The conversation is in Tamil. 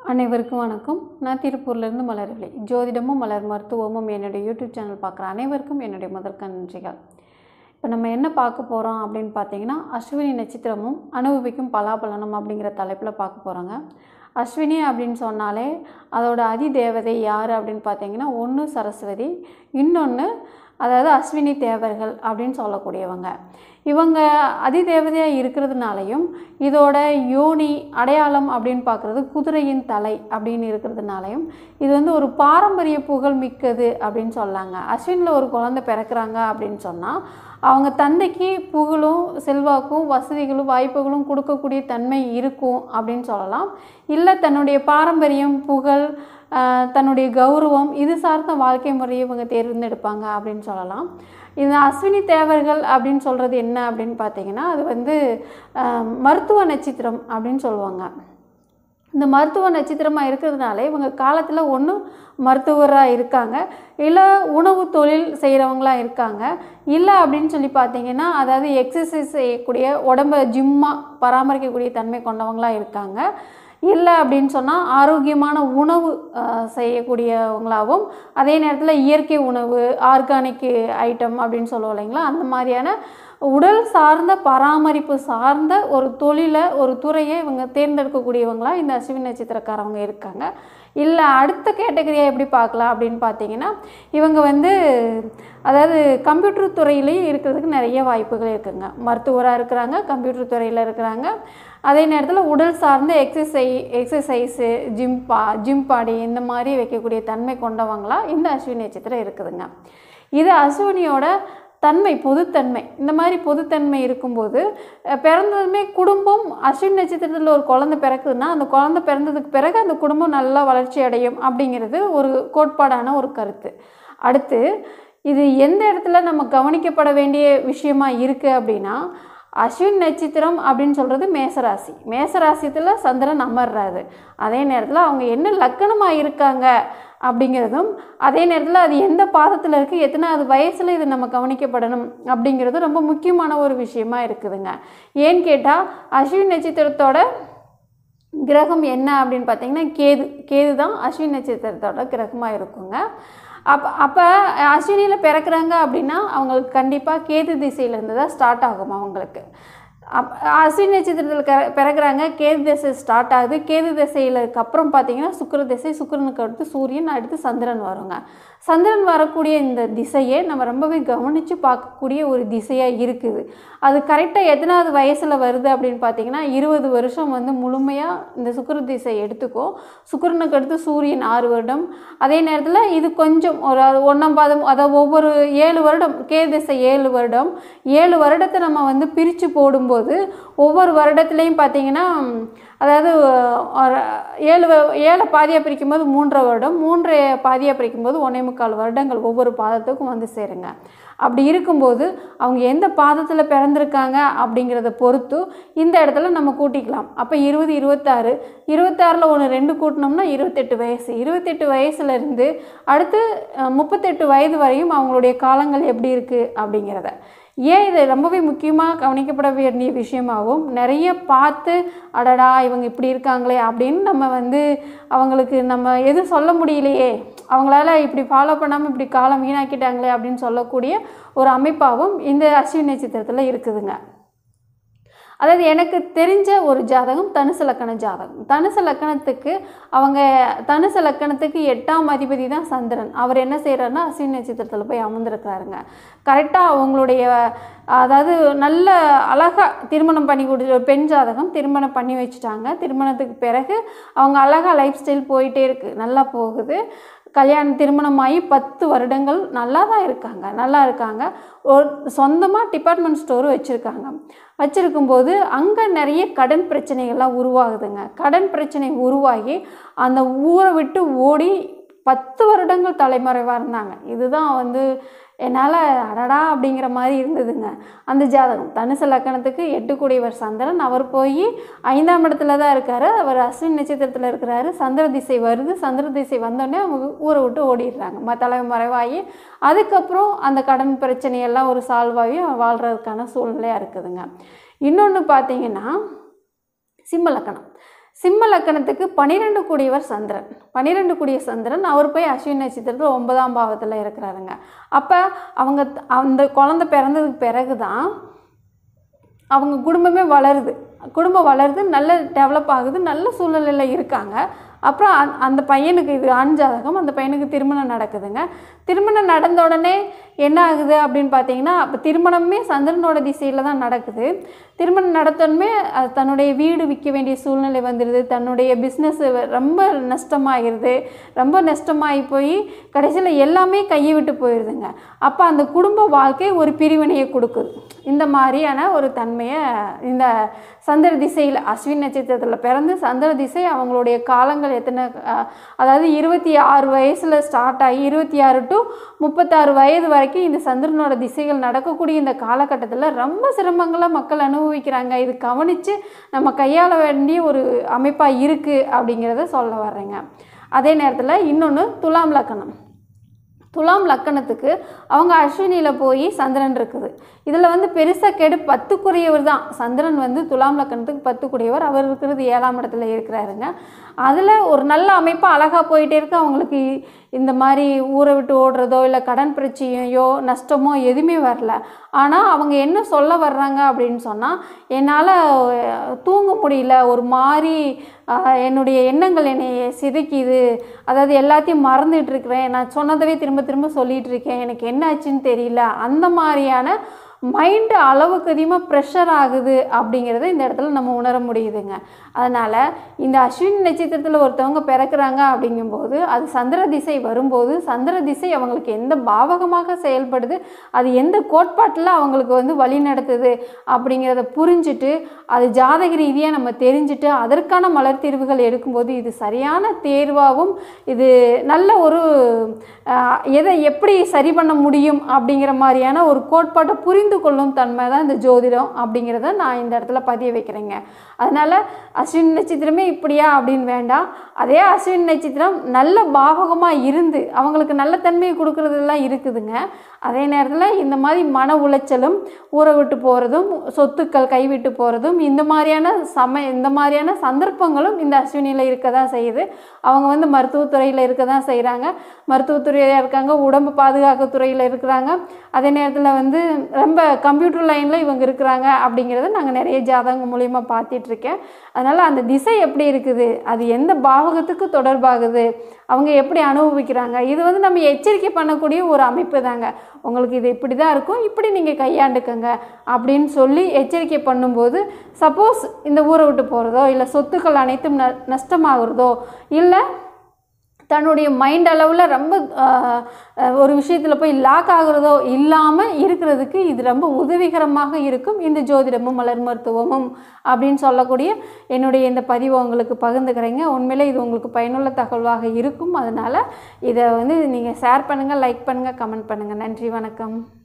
அனைவருக்கும் வணக்கம் நான் திருப்பூர்லேருந்து மலர்விலை ஜோதிடமும் மலர் மருத்துவமும் என்னுடைய யூடியூப் சேனல் பார்க்குற அனைவருக்கும் என்னுடைய முதற்க நன்றிகள் இப்போ நம்ம என்ன பார்க்க போகிறோம் அப்படின்னு பார்த்தீங்கன்னா அஸ்வினி நட்சத்திரமும் அனுபவிக்கும் பலாபலனும் அப்படிங்கிற தலைப்பில் பார்க்க போகிறோங்க அஸ்வினி அப்படின்னு சொன்னாலே அதோட அதி தேவதை யார் அப்படின்னு பார்த்தீங்கன்னா ஒன்று சரஸ்வதி இன்னொன்று அதாவது அஸ்வினி தேவர்கள் அப்படின்னு சொல்லக்கூடியவங்க இவங்க அதிதேவதையாக இருக்கிறதுனாலையும் இதோட யோனி அடையாளம் அப்படின்னு பார்க்குறது குதிரையின் தலை அப்படின்னு இருக்கிறதுனாலையும் இது வந்து ஒரு பாரம்பரிய புகழ் மிக்கது அப்படின்னு சொல்லாங்க அஸ்வினில் ஒரு குழந்தை பிறக்கிறாங்க அப்படின்னு சொன்னால் அவங்க தந்தைக்கு புகழும் செல்வாக்கும் வசதிகளும் வாய்ப்புகளும் கொடுக்கக்கூடிய தன்மை இருக்கும் அப்படின்னு சொல்லலாம் இல்லை தன்னுடைய பாரம்பரியம் புகழ் ஆஹ், தன்னுடைய கௌரவம் இது சார்ந்த வாழ்க்கை முறையை இவங்க தேர்ந்தெடுப்பாங்க அப்படின்னு சொல்லலாம் இந்த அஸ்வினி தேவர்கள் அப்படின்னு சொல்கிறது என்ன அப்படின்னு பார்த்தீங்கன்னா அது வந்து ஆஹ், மருத்துவ நட்சத்திரம் அப்படின்னு சொல்லுவாங்க இந்த மருத்துவ நட்சத்திரமாக இருக்கிறதுனால இவங்க காலத்தில் ஒன்று மருத்துவராக இருக்காங்க இல்லை உணவு தொழில் செய்கிறவங்களா இருக்காங்க இல்லை அப்படின்னு சொல்லி பார்த்தீங்கன்னா அதாவது எக்ஸசைஸ் செய்யக்கூடிய உடம்ப ஜிம்மாக பராமரிக்கக்கூடிய தன்மை கொண்டவங்களா இருக்காங்க இல்லை அப்படின்னு சொன்னால் ஆரோக்கியமான உணவு ஆஹ், செய்யக்கூடியவங்களாகவும் அதே நேரத்தில் இயற்கை உணவு ஆர்கானிக் ஐட்டம் அப்படின்னு சொல்லுவோம் இல்லைங்களா அந்த மாதிரியான உடல் சார்ந்த பராமரிப்பு சார்ந்த ஒரு தொழிலை ஒரு துறையை இவங்க தேர்ந்தெடுக்கக்கூடியவங்களா இந்த அஸ்வினி நட்சத்திரக்காரவங்க இருக்காங்க இல்லை அடுத்த கேட்டகரியாக எப்படி பார்க்கலாம் அப்படின்னு பார்த்தீங்கன்னா இவங்க வந்து அதாவது கம்ப்யூட்டர் துறையிலையும் இருக்கிறதுக்கு நிறைய வாய்ப்புகள் இருக்குங்க மருத்துவராக இருக்கிறாங்க கம்ப்யூட்டர் துறையில் இருக்கிறாங்க அதே நேரத்தில் உடல் சார்ந்த எக்ஸசை எக்ஸசைஸு ஜிம் பா ஜிம் பாடி இந்த மாதிரி வைக்கக்கூடிய தன்மை கொண்டவங்களா இந்த அஸ்வினி நட்சத்திரம் இருக்குதுங்க இது அஸ்வினியோட தன்மை பொதுத்தன்மை இந்த மாதிரி பொதுத்தன்மை இருக்கும்போது அஹ், பிறந்ததுமே குடும்பம் அஸ்வினி நட்சத்திரத்தில் ஒரு குழந்தை பிறக்குதுன்னா அந்த குழந்தை பிறந்ததுக்கு பிறகு அந்த குடும்பம் நல்லா வளர்ச்சி அடையும் அப்படிங்கிறது ஒரு கோட்பாடான ஒரு கருத்து அடுத்து இது எந்த இடத்துல நம்ம கவனிக்கப்பட வேண்டிய விஷயமா இருக்குது அப்படின்னா அஸ்வின் நட்சத்திரம் அப்படின்னு சொல்கிறது மேசராசி மேசராசியத்தில் சந்திரன் அமர்றாரு அதே நேரத்தில் அவங்க என்ன லக்கணமாக இருக்காங்க அப்படிங்கிறதும் அதே நேரத்தில் அது எந்த பாதத்தில் இருக்குது எத்தனாவது வயசில் இது நம்ம கவனிக்கப்படணும் அப்படிங்கிறது ரொம்ப முக்கியமான ஒரு விஷயமா இருக்குதுங்க ஏன்னு கேட்டால் அஸ்வின் நட்சத்திரத்தோட கிரகம் என்ன அப்படின்னு பார்த்தீங்கன்னா கேது கேது தான் அஸ்வினி நட்சத்திரத்தோட கிரகமாக இருக்குங்க அப்போ அப்போ அஸ்வினியில் பிறக்கிறாங்க அப்படின்னா அவங்களுக்கு கண்டிப்பாக கேது திசையிலேருந்து தான் ஸ்டார்ட் ஆகும் அவங்களுக்கு அப் அஸ்வினி நட்சத்திரத்தில் க பிறகுறாங்க கேது திசை ஸ்டார்ட் ஆகுது கேது திசையிலுக்கு அப்புறம் பார்த்தீங்கன்னா சுக்கிர திசை சுக்கிரனுக்கு அடுத்து சூரியன் அடுத்து சந்திரன் வருங்க சந்திரன் வரக்கூடிய இந்த திசையை நம்ம ரொம்பவே கவனித்து பார்க்கக்கூடிய ஒரு திசையாக இருக்குது அது கரெக்டாக எத்தனாவது வயசில் வருது அப்படின்னு பார்த்தீங்கன்னா இருபது வருஷம் வந்து முழுமையாக இந்த சுக்கிர திசை எடுத்துக்கும் சுக்கிரனுக்கு அடுத்து சூரியன் ஆறு வருடம் அதே நேரத்தில் இது கொஞ்சம் ஒரு ஒன்றாம் பாதம் அதாவது ஒவ்வொரு ஏழு வருடம் கேது திசை ஏழு வருடம் ஏழு வருடத்தை நம்ம வந்து பிரித்து போடும்போது ஒவ்வொரு வருடத்துலேயும் பார்த்தீங்கன்னா அதாவது ஒரு ஏழு வ- ஏழை பாதியாக பிரிக்கும்போது மூன்றரை வருடம் மூன்று பாதியாக பிரிக்கும்போது ஒன்றே முக்கால் வருடங்கள் ஒவ்வொரு பாதத்துக்கும் வந்து சேருங்க அப்படி இருக்கும்போது அவங்க எந்த பாதத்தில் பிறந்திருக்காங்க அப்படிங்கிறத பொறுத்து இந்த இடத்துல நம்ம கூட்டிக்கலாம் அப்போ இருபது இருபத்தாறு இருபத்தாறில் ஒன்று ரெண்டு கூட்டினோம்னா இருபத்தெட்டு வயசு இருபத்தெட்டு வயசுலேருந்து அடுத்து அஹ், முப்பத்தெட்டு வயது வரையும் அவங்களுடைய காலங்கள் எப்படி இருக்குது அப்படிங்கிறத ஏன் இது ரொம்பவே முக்கியமாக கவனிக்கப்பட வேண்டிய விஷயமாகவும் நிறைய பார்த்து அடடா இவங்க இப்படி இருக்காங்களே அப்படின்னு நம்ம வந்து அவங்களுக்கு நம்ம எதுவும் சொல்ல முடியலையே அவங்களால இப்படி ஃபாலோ பண்ணாமல் இப்படி காலம் வீணாக்கிட்டாங்களே அப்படின்னு சொல்லக்கூடிய ஒரு அமைப்பாகவும் இந்த அஸ்வினி நட்சத்திரத்தில் இருக்குதுங்க அதாவது எனக்கு தெரிஞ்ச ஒரு ஜாதகம் தனுசு லக்கண ஜாதகம் தனுசு லக்கணத்துக்கு அவங்க தனுசு லக்கணத்துக்கு எட்டாம் அதிபதி தான் சந்திரன் அவர் என்ன செய்கிறாருன்னா அஸ்வினி நட்சத்திரத்தில் போய் அமர்ந்திருக்கிறாருங்க கரெக்டாக அவங்களுடைய அதாவது நல்ல அழகாக திருமணம் பண்ணி கொடுத்து ஒரு பெண் ஜாதகம் திருமணம் பண்ணி வச்சுட்டாங்க திருமணத்துக்கு பிறகு அவங்க அழகாக லைஃப் ஸ்டைல் போயிட்டே இருக்குது நல்லா போகுது கல்யாணம் திருமணமாகி பத்து வருடங்கள் நல்லா தான் இருக்காங்க நல்லா இருக்காங்க ஒரு சொந்தமாக டிபார்ட்மெண்ட் ஸ்டோர் வச்சுருக்காங்க வச்சுருக்கும்போது அங்கே நிறைய கடன் பிரச்சனைகள்லாம் உருவாகுதுங்க கடன் பிரச்சனை உருவாகி அந்த ஊரை விட்டு ஓடி பத்து வருடங்கள் தலைமறைவாக இருந்தாங்க இதுதான் வந்து என்னால் அடடா அப்படிங்கிற மாதிரி இருந்ததுங்க அந்த ஜாதகம் தனுசு லக்கணத்துக்கு எட்டுக்குடையவர் சந்திரன் அவர் போய் ஐந்தாம் இடத்துல தான் இருக்காரு அவர் அஸ்வின் நட்சத்திரத்தில் இருக்கிறாரு சந்திர திசை வருது சந்திர திசை வந்தோடனே அவங்க ஊரை விட்டு ஓடிடுறாங்க ம தலைமறைவாகி அதுக்கப்புறம் அந்த கடன் பிரச்சனையெல்லாம் ஒரு சால்வ் ஆகி வாழ்கிறதுக்கான சூழ்நிலையாக இருக்குதுங்க இன்னொன்று பார்த்தீங்கன்னா சிம்ம லக்கணம் சிம்ம லக்கணத்துக்கு பன்னிரெண்டு கூடியவர் சந்திரன் பன்னிரெண்டு கூடிய சந்திரன் அவர் போய் அஸ்வினி நட்சத்திரத்தில் ஒன்பதாம் பாவத்தில் இருக்கிறாருங்க அப்போ அவங்க அந்த குழந்தை பிறந்ததுக்கு பிறகு தான் அவங்க குடும்பமே வளருது குடும்பம் வளருது நல்ல டெவலப் ஆகுது நல்ல சூழ்நிலையில் இருக்காங்க அப்புறம் அந் அந்த பையனுக்கு இது ஆண் ஜாதகம் அந்த பையனுக்கு திருமணம் நடக்குதுங்க திருமணம் நடந்த உடனே என்ன ஆகுது அப்படின்னு பார்த்தீங்கன்னா அப்போ திருமணமே சந்திரனோட திசையில் தான் நடக்குது திருமணம் நடத்தணுமே அது தன்னுடைய வீடு விற்க வேண்டிய சூழ்நிலை வந்துடுது தன்னுடைய பிஸ்னஸ் ரொம்ப நஷ்டமாகிடுது ரொம்ப நஷ்டமாகி போய் கடைசியில் எல்லாமே கையை விட்டு போயிடுதுங்க அப்போ அந்த குடும்ப வாழ்க்கை ஒரு பிரிவினையை கொடுக்குது இந்த மாதிரியான ஒரு தன்மையை இந்த சந்திர திசையில் அஸ்வின் நட்சத்திரத்தில் பிறந்து சந்திர திசை அவங்களுடைய காலங்கள் எத்தனை அஹ், அதாவது இருபத்தி ஆறு வயசில் ஸ்டார்ட் ஆகி இருபத்தி ஆறு டு முப்பத்தாறு வயது வரைக்கும் இந்த சந்திரனோட திசைகள் நடக்கக்கூடிய இந்த காலகட்டத்தில் ரொம்ப சிரமங்களை மக்கள் அனுபவிக்கிறாங்க இது கவனித்து நம்ம கையாள வேண்டிய ஒரு அமைப்பாக இருக்குது அப்படிங்கிறத சொல்ல வர்றேங்க அதே நேரத்தில் இன்னொன்று துலாம் லக்கணம் துலாம் லக்கணத்துக்கு அவங்க அஸ்வினியில் போய் சந்திரன் இருக்குது இதில் வந்து பெருசாக கெடு பத்துக்குரியவர் தான் சந்திரன் வந்து துலாம் லக்கணத்துக்கு பத்துக்குரியவர் அவர் இருக்கிறது ஏழாம் இடத்துல இருக்கிறாருங்க அதில் ஒரு நல்ல அமைப்பாக அழகாக போயிட்டே இருக்கு அவங்களுக்கு இந்த மாதிரி ஊரை விட்டு ஓடுறதோ இல்லை கடன் பிரச்சனையோ நஷ்டமோ எதுவுமே வரல ஆனால் அவங்க என்ன சொல்ல வர்றாங்க அப்படின்னு சொன்னால் என்னால் தூங்க முடியல ஒரு மாதிரி ஆஹ், என்னுடைய எண்ணங்கள் என்னை சிதைக்குது அதாவது எல்லாத்தையும் மறந்துட்டு இருக்கிறேன் நான் சொன்னதவே திரும்ப திரும்ப சொல்லிட்டு இருக்கேன் எனக்கு என்ன ஆச்சுன்னு தெரியல அந்த மாதிரியான மைண்டு அளவுக்கு அதிகமாக ப்ரெஷர் ஆகுது அப்படிங்கிறத இந்த இடத்துல நம்ம உணர முடியுதுங்க அதனால் இந்த அஸ்வினி நட்சத்திரத்தில் ஒருத்தவங்க பிறக்கிறாங்க அப்படிங்கும்போது அது சந்திர திசை வரும்போது சந்திர திசை அவங்களுக்கு எந்த பாவகமாக செயல்படுது அது எந்த கோட்பாட்டில் அவங்களுக்கு வந்து வழி நடத்துது அப்படிங்கிறத புரிஞ்சுட்டு அது ஜாதக ரீதியாக நம்ம தெரிஞ்சுட்டு அதற்கான மலர் தீர்வுகள் எடுக்கும்போது இது சரியான தேர்வாகவும் இது நல்ல ஒரு ஆஹ், எதை எப்படி சரி பண்ண முடியும் அப்படிங்கிற மாதிரியான ஒரு கோட்பாட்டை புரிந்து கொள்ளும் தன்மை தான் இந்த ஜோதிடம் அப்படிங்கிறத நான் இந்த இடத்துல பதிய வைக்கிறேங்க அதனால் அஸ்வினி நட்சத்திரமே இப்படியா அப்படின்னு வேண்டாம் அதே அஸ்வினி நட்சத்திரம் நல்ல பாவகமாக இருந்து அவங்களுக்கு நல்ல தன்மையை கொடுக்கறதெல்லாம் இருக்குதுங்க அதே நேரத்தில் இந்த மாதிரி மன உளைச்சலும் ஊரை விட்டு போகிறதும் சொத்துக்கள் கைவிட்டு போகிறதும் இந்த மாதிரியான சம இந்த மாதிரியான சந்தர்ப்பங்களும் இந்த அஸ்வினியில் இருக்க தான் செய்யுது அவங்க வந்து மருத்துவத்துறையில் இருக்க தான் செய்கிறாங்க மருத்துவத்துறையாக இருக்காங்க உடம்பு பாதுகாப்பு துறையில் இருக்கிறாங்க அதே நேரத்தில் வந்து ரொம்ப கம்ப்யூட்டர் லைனில் இவங்க இருக்கிறாங்க அப்படிங்கிறத நாங்கள் நிறைய ஜாதகம் மூலிமா பார்த்துட்ருக்கேன் அதனால் அந்த திசை எப்படி இருக்குது அது எந்த பாவகத்துக்கு தொடர்பாகுது அவங்க எப்படி அனுபவிக்கிறாங்க இது வந்து நம்ம எச்சரிக்கை பண்ணக்கூடிய ஒரு அமைப்பு தாங்க உங்களுக்கு இது இப்படி தான் இருக்கும் இப்படி நீங்கள் கையாண்டுக்கங்க அப்படின்னு சொல்லி எச்சரிக்கை பண்ணும்போது சப்போஸ் இந்த ஊரை விட்டு போகிறதோ இல்லை சொத்துக்கள் அனைத்தும் ந நஷ்டமாகிறதோ இல்லை தன்னுடைய மைண்ட் அளவில் ரொம்ப ஆஹ், ஆஹ், ஒரு விஷயத்தில் போய் லாக் ஆகுறதோ இல்லாமல் இருக்கிறதுக்கு இது ரொம்ப உதவிகரமாக இருக்கும் இந்த ஜோதிடமும் மலர் மருத்துவமும் அப்படின்னு சொல்லக்கூடிய என்னுடைய இந்த பதிவை உங்களுக்கு பகிர்ந்துக்கிறேங்க உண்மையிலே இது உங்களுக்கு பயனுள்ள தகவலாக இருக்கும் அதனால் இதை வந்து நீங்கள் ஷேர் பண்ணுங்கள் லைக் பண்ணுங்கள் கமெண்ட் பண்ணுங்கள் நன்றி வணக்கம்